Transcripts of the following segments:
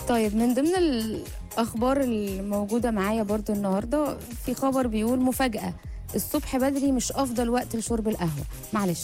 طيب من ضمن الاخبار الموجوده معايا برضو النهارده في خبر بيقول مفاجاه الصبح بدري مش افضل وقت لشرب القهوه معلش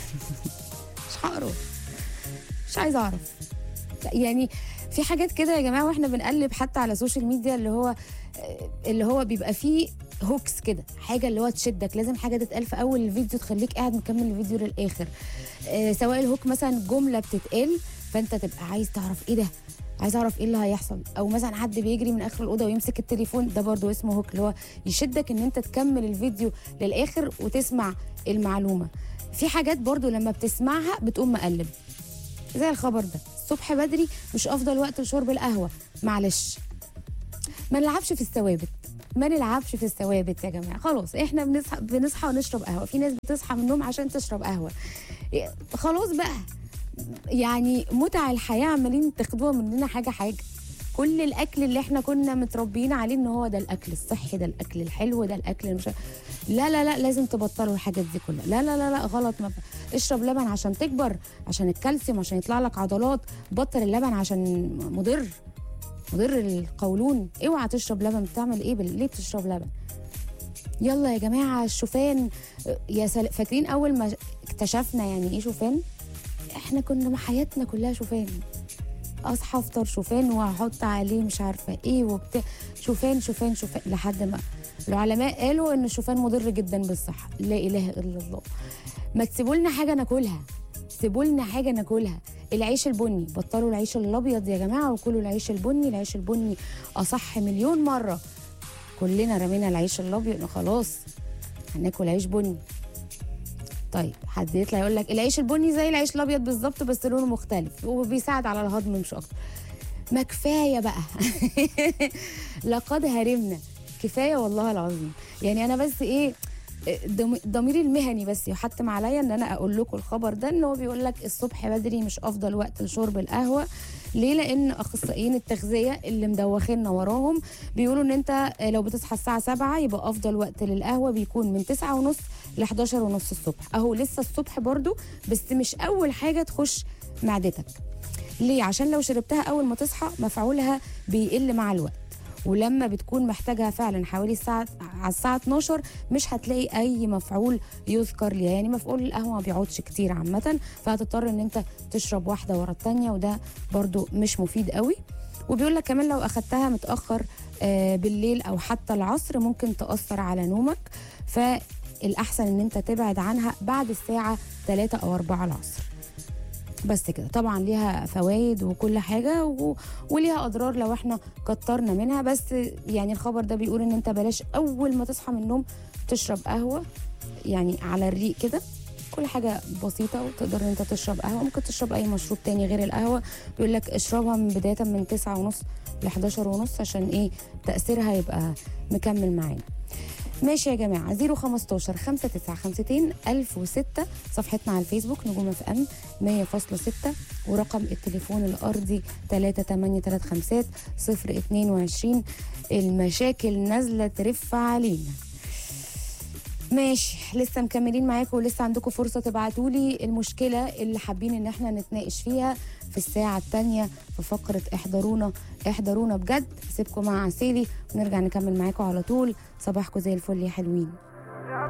مش هقرا مش عايزه اعرف يعني في حاجات كده يا جماعه واحنا بنقلب حتى على السوشيال ميديا اللي هو اللي هو بيبقى فيه هوكس كده حاجه اللي هو تشدك لازم حاجه تتقال في اول الفيديو تخليك قاعد مكمل الفيديو للاخر آه سواء الهوك مثلا جمله بتتقال فانت تبقى عايز تعرف ايه ده عايز اعرف ايه اللي هيحصل او مثلا حد بيجري من اخر الاوضه ويمسك التليفون ده برضو اسمه هوك اللي هو يشدك ان انت تكمل الفيديو للاخر وتسمع المعلومه في حاجات برضو لما بتسمعها بتقوم مقلب زي الخبر ده الصبح بدري مش افضل وقت لشرب القهوه معلش ما نلعبش في الثوابت ما نلعبش في الثوابت يا جماعه خلاص احنا بنصحى بنصحى ونشرب قهوه في ناس بتصحى من النوم عشان تشرب قهوه خلاص بقى يعني متع الحياه عمالين تاخدوها مننا حاجه حاجه كل الاكل اللي احنا كنا متربيين عليه ان هو ده الاكل الصحي ده الاكل الحلو ده الاكل المش... لا لا لا لازم تبطلوا الحاجات دي كلها لا لا لا لا غلط ما اشرب لبن عشان تكبر عشان الكالسيوم عشان يطلع لك عضلات بطل اللبن عشان مضر مضر القولون اوعى تشرب لبن بتعمل ايه بال... ليه بتشرب لبن يلا يا جماعه الشوفان يا سل... فاكرين اول ما اكتشفنا يعني ايه شوفان احنا كنا مع حياتنا كلها شوفان اصحى افطر شوفان واحط عليه مش عارفه ايه وبتاع شوفان شوفان شوفان لحد ما العلماء قالوا ان الشوفان مضر جدا بالصحه لا اله الا الله ما تسيبوا لنا حاجه ناكلها سيبوا لنا حاجه ناكلها العيش البني بطلوا العيش الابيض يا جماعه وكلوا العيش البني العيش البني اصح مليون مره كلنا رمينا العيش الابيض خلاص هناكل عيش بني طيب حد يطلع يقول لك العيش البني زي العيش الابيض بالظبط بس لونه مختلف وبيساعد على الهضم مش اكتر ما كفايه بقى لقد هرمنا كفايه والله العظيم يعني انا بس ايه ضميري المهني بس يحتم عليا ان انا اقول لكم الخبر ده ان هو بيقول لك الصبح بدري مش افضل وقت لشرب القهوه ليه لان اخصائيين التغذيه اللي مدوخينا وراهم بيقولوا ان انت لو بتصحى الساعه 7 يبقى افضل وقت للقهوه بيكون من 9 ونص ل 11 ونص الصبح اهو لسه الصبح برضو بس مش اول حاجه تخش معدتك ليه عشان لو شربتها اول ما تصحى مفعولها بيقل مع الوقت ولما بتكون محتاجها فعلا حوالي الساعه على الساعه 12 مش هتلاقي اي مفعول يذكر ليها يعني مفعول القهوه ما بيقعدش كتير عامه فهتضطر ان انت تشرب واحده ورا الثانيه وده برضو مش مفيد قوي وبيقول لك كمان لو اخدتها متاخر آه بالليل او حتى العصر ممكن تاثر على نومك فالاحسن ان انت تبعد عنها بعد الساعه 3 او 4 العصر بس كده طبعا ليها فوائد وكل حاجه و... وليها اضرار لو احنا كترنا منها بس يعني الخبر ده بيقول ان انت بلاش اول ما تصحى من النوم تشرب قهوه يعني على الريق كده كل حاجه بسيطه وتقدر ان انت تشرب قهوه ممكن تشرب اي مشروب تاني غير القهوه بيقول لك اشربها من بدايه من 9 ونص ل 11 ونص عشان ايه تاثيرها يبقى مكمل معانا ماشي يا جماعة 015 5952 1006 صفحتنا على الفيسبوك نجوم اف ام 100.6 ورقم التليفون الأرضي 3835 022 المشاكل نازلة ترف علينا ماشي لسه مكملين معاكم ولسه عندكم فرصة تبعتوا لي المشكلة اللي حابين ان احنا نتناقش فيها في الساعة الثانية في فقرة احضرونا احضرونا بجد سيبكم مع عسيلي ونرجع نكمل معاكم على طول صباحكم زي الفل يا حلوين